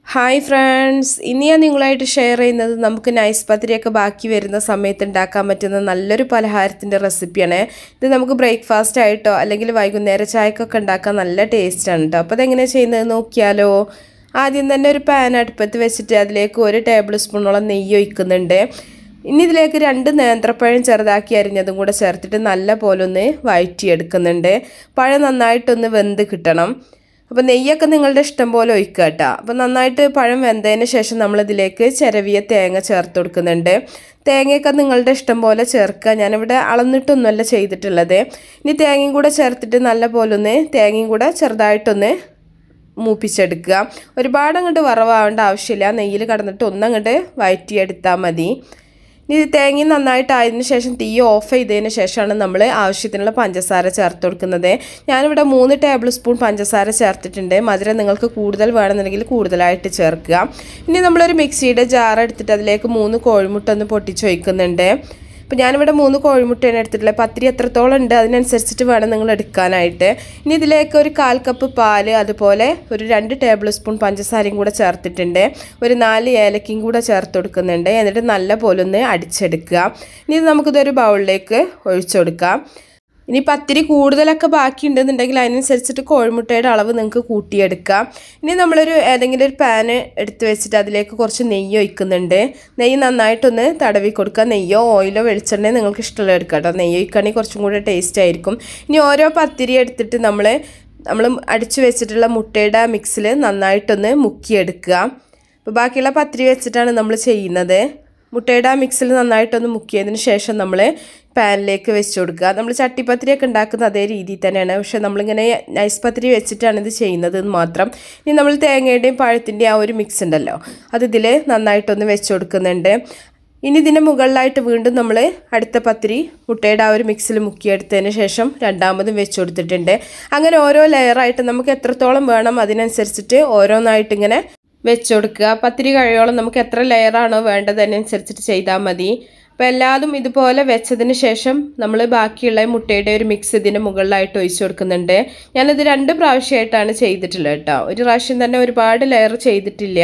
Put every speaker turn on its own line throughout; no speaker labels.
hi friends ഇനി ഞാൻ നിങ്ങളായിട്ട് ഷെയർ ചെയ്യുന്നത് നമുക്ക് നൈസ് പത്തിരിയൊക്കെ ബാക്കി വരുന്ന സമയത്ത് ഉണ്ടാക്കാൻ പറ്റുന്ന നല്ലൊരു പലഹാരത്തിൻ്റെ റെസിപ്പിയാണ് ഇത് നമുക്ക് ബ്രേക്ക്ഫാസ്റ്റ് ആയിട്ടോ അല്ലെങ്കിൽ വൈകുന്നേര ചായക്കൊക്കെ ഉണ്ടാക്കാൻ നല്ല ടേസ്റ്റാണ് കേട്ടോ അപ്പോൾ അതെങ്ങനെയാണ് ചെയ്യുന്നത് നോക്കിയാലോ ആദ്യം തന്നെ ഒരു പാൻ അടുപ്പത്ത് വെച്ചിട്ട് അതിലേക്ക് ഒരു ടേബിൾ സ്പൂണോളം നെയ്യ് ഒഴിക്കുന്നുണ്ട് ഇനി ഇതിലേക്ക് രണ്ട് നേന്ത്രപ്പഴം ചെറുതാക്കി അരിഞ്ഞതും കൂടെ ചേർത്തിട്ട് നല്ല പോലെ ഒന്ന് വഴറ്റിയെടുക്കുന്നുണ്ട് പഴം നന്നായിട്ടൊന്ന് വെന്ത് കിട്ടണം അപ്പോൾ നെയ്യൊക്കെ നിങ്ങളുടെ ഇഷ്ടം പോലെ ഒഴിക്കുക കേട്ടോ അപ്പോൾ നന്നായിട്ട് പഴം വെന്തതിന് ശേഷം നമ്മളിതിലേക്ക് ചിരവിയ തേങ്ങ ചേർത്ത് കൊടുക്കുന്നുണ്ട് തേങ്ങയൊക്കെ നിങ്ങളുടെ ഇഷ്ടം പോലെ ചേർക്കുക ഞാനിവിടെ അളന്നിട്ടൊന്നുമല്ല ചെയ്തിട്ടുള്ളത് ഇനി തേങ്ങയും കൂടെ ചേർത്തിട്ട് നല്ല പോലെ ഒന്ന് തേങ്ങയും കൂടെ ചെറുതായിട്ടൊന്ന് മൂപ്പിച്ചെടുക്കുക ഒരുപാട് അങ്ങോട്ട് വറവാവേണ്ട ആവശ്യമില്ല നെയ്യിൽ കടന്നിട്ട് ഒന്നങ്ങോട്ട് വഴറ്റിയെടുത്താൽ മതി ഇനി തേങ്ങ നന്നായിട്ട് ആയതിനു ശേഷം തീ ഓഫ് ചെയ്തതിന് ശേഷമാണ് നമ്മൾ ആവശ്യത്തിനുള്ള പഞ്ചസാര ചേർത്ത് കൊടുക്കുന്നത് ഞാനിവിടെ മൂന്ന് ടേബിൾ സ്പൂൺ പഞ്ചസാര ചേർത്തിട്ടുണ്ട് മധുരം നിങ്ങൾക്ക് കൂടുതൽ വേണമെന്നുണ്ടെങ്കിൽ കൂടുതലായിട്ട് ചേർക്കുക ഇനി നമ്മളൊരു മിക്സിയുടെ ജാർ എടുത്തിട്ട് അതിലേക്ക് മൂന്ന് കോഴിമുട്ട ഒന്ന് പൊട്ടിച്ച് വയ്ക്കുന്നുണ്ട് അപ്പോൾ ഞാനിവിടെ മൂന്ന് കോഴിമുട്ടയാണ് എടുത്തിട്ടുള്ളത് പത്തിരി എത്രത്തോളം ഉണ്ട് അതിനനുസരിച്ചിട്ട് വേണം നിങ്ങൾ എടുക്കാനായിട്ട് ഇനി ഇതിലേക്ക് ഒരു കാൽ കപ്പ് പാല് അതുപോലെ ഒരു രണ്ട് ടേബിൾ സ്പൂൺ പഞ്ചസാരയും കൂടെ ചേർത്തിട്ടുണ്ട് ഒരു നാല് ഏലക്കയും കൂടെ ചേർത്ത് കൊടുക്കുന്നുണ്ട് എന്നിട്ട് നല്ല പോലെ ഒന്ന് അടിച്ചെടുക്കുക ഇനി നമുക്കിതൊരു ബൗളിലേക്ക് ഒഴിച്ചു കൊടുക്കാം ഇനി പത്തിരി കൂടുതലൊക്കെ ബാക്കി ഉണ്ടെന്നുണ്ടെങ്കിൽ അതിനനുസരിച്ചിട്ട് കോഴിമുട്ടയുടെ അളവ് നിങ്ങൾക്ക് കൂട്ടിയെടുക്കാം ഇനി നമ്മളൊരു ഏതെങ്കിലും ഒരു പാന് എടുത്ത് വെച്ചിട്ട് അതിലേക്ക് കുറച്ച് നെയ്യ് ഒഴിക്കുന്നുണ്ട് നെയ്യ് നന്നായിട്ടൊന്ന് തടവി കൊടുക്കുക നെയ്യോ ഓയിലോ വെളിച്ചെണ്ണയോ നിങ്ങൾക്ക് ഇഷ്ടമുള്ള എടുക്കാം കേട്ടോ നെയ്യ് ഒഴിക്കുകയാണെങ്കിൽ കുറച്ചും കൂടെ ടേസ്റ്റ് ആയിരിക്കും ഇനി ഓരോ പത്തിരി എടുത്തിട്ട് നമ്മൾ നമ്മൾ അടിച്ചു വെച്ചിട്ടുള്ള മുട്ടയുടെ മിക്സിൽ നന്നായിട്ടൊന്ന് മുക്കിയെടുക്കുക അപ്പോൾ ബാക്കിയുള്ള പത്തിരി വെച്ചിട്ടാണ് നമ്മൾ ചെയ്യുന്നത് മുട്ടയുടെ ആ മിക്സിൽ നന്നായിട്ടൊന്ന് മുക്കിയതിന് ശേഷം നമ്മൾ പാനിലേക്ക് വെച്ച് കൊടുക്കുക നമ്മൾ ചട്ടിപ്പത്തിരിയൊക്കെ ഉണ്ടാക്കുന്ന അതേ രീതിയിൽ തന്നെയാണ് പക്ഷേ നമ്മളിങ്ങനെ നൈസ് പത്തിരി വെച്ചിട്ടാണ് ഇത് ചെയ്യുന്നത് എന്ന് മാത്രം ഇനി നമ്മൾ തേങ്ങയുടെയും പഴത്തിൻ്റെയും ആ ഒരു മിക്സ് ഉണ്ടല്ലോ അത് ഇതിൽ നന്നായിട്ടൊന്ന് വെച്ച് കൊടുക്കുന്നുണ്ട് ഇനി ഇതിൻ്റെ മുകളിലായിട്ട് വീണ്ടും നമ്മൾ അടുത്ത പത്തിരി മുട്ടയുടെ ആ ഒരു മിക്സിൽ മുക്കിയെടുത്തതിന് ശേഷം രണ്ടാമതും വെച്ച് കൊടുത്തിട്ടുണ്ട് അങ്ങനെ ഓരോ ലെയറായിട്ട് നമുക്ക് എത്രത്തോളം വേണം അതിനനുസരിച്ചിട്ട് ഓരോന്നായിട്ട് ഇങ്ങനെ വെച്ച് കൊടുക്കുക പത്തിരി കഴിയോളം നമുക്ക് എത്ര ലെയറാണോ വേണ്ടത് അതിനനുസരിച്ചിട്ട് ചെയ്താൽ മതി അപ്പോൾ എല്ലാതും ഇതുപോലെ വെച്ചതിന് ശേഷം നമ്മൾ ബാക്കിയുള്ള മുട്ടയുടെ ഒരു മിക്സ് ഇതിൻ്റെ മുകളിലായിട്ട് ഒഴിച്ചു കൊടുക്കുന്നുണ്ട് ഞാനിത് രണ്ട് പ്രാവശ്യമായിട്ടാണ് ചെയ്തിട്ടുള്ളത് കേട്ടോ ഒരു പ്രാവശ്യം തന്നെ ഒരുപാട് ലെയർ ചെയ്തിട്ടില്ല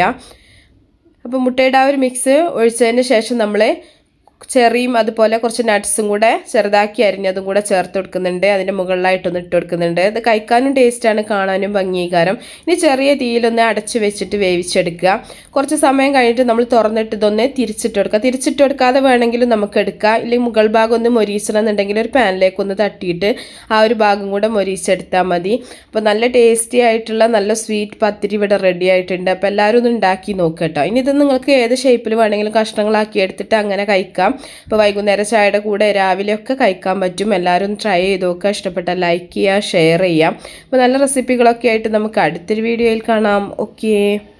അപ്പോൾ മുട്ടയുടെ ആ ഒരു മിക്സ് ഒഴിച്ചതിന് ശേഷം നമ്മൾ ചെറിയും അതുപോലെ കുറച്ച് നട്ട്സും കൂടെ ചെറുതാക്കി അരിഞ്ഞതും കൂടെ ചേർത്ത് കൊടുക്കുന്നുണ്ട് അതിൻ്റെ മുകളിലായിട്ടൊന്ന് ഇട്ട് കൊടുക്കുന്നുണ്ട് ഇത് കഴിക്കാനും ടേസ്റ്റാണ് കാണാനും ഭംഗീകാരം ഇനി ചെറിയ തീയിലൊന്ന് അടച്ച് വെച്ചിട്ട് വേവിച്ചെടുക്കുക കുറച്ച് സമയം കഴിഞ്ഞിട്ട് നമ്മൾ തുറന്നിട്ട് ഇതൊന്ന് തിരിച്ചിട്ട് കൊടുക്കുക തിരിച്ചിട്ട് കൊടുക്കാതെ വേണമെങ്കിലും നമുക്ക് എടുക്കാം ഇല്ലെങ്കിൽ മുകൾ ഭാഗം ഒന്ന് മൊരീച്ചണമെന്നുണ്ടെങ്കിൽ ഒരു പാനിലേക്ക് ഒന്ന് തട്ടിയിട്ട് ആ ഒരു ഭാഗം കൂടെ മൊരീച്ചെടുത്താൽ മതി അപ്പോൾ നല്ല ടേസ്റ്റി ആയിട്ടുള്ള നല്ല സ്വീറ്റ് പത്തിരി ഇവിടെ റെഡി ആയിട്ടുണ്ട് അപ്പോൾ എല്ലാവരും ഒന്ന് ഉണ്ടാക്കി നോക്കുക കേട്ടോ ഇനി ഇത് നിങ്ങൾക്ക് ഏത് ഷേപ്പിൽ വേണമെങ്കിലും കഷ്ണങ്ങളാക്കി എടുത്തിട്ട് അങ്ങനെ കഴിക്കാം അപ്പോൾ വൈകുന്നേരം ചായയുടെ കൂടെ രാവിലെയൊക്കെ കഴിക്കാൻ പറ്റും എല്ലാവരും ഒന്ന് ട്രൈ ചെയ്ത് നോക്കുക ഇഷ്ടപ്പെട്ട ലൈക്ക് ചെയ്യുക ഷെയർ ചെയ്യാം അപ്പോൾ നല്ല റെസിപ്പികളൊക്കെ ആയിട്ട് നമുക്ക് അടുത്തൊരു വീഡിയോയിൽ കാണാം ഓക്കേ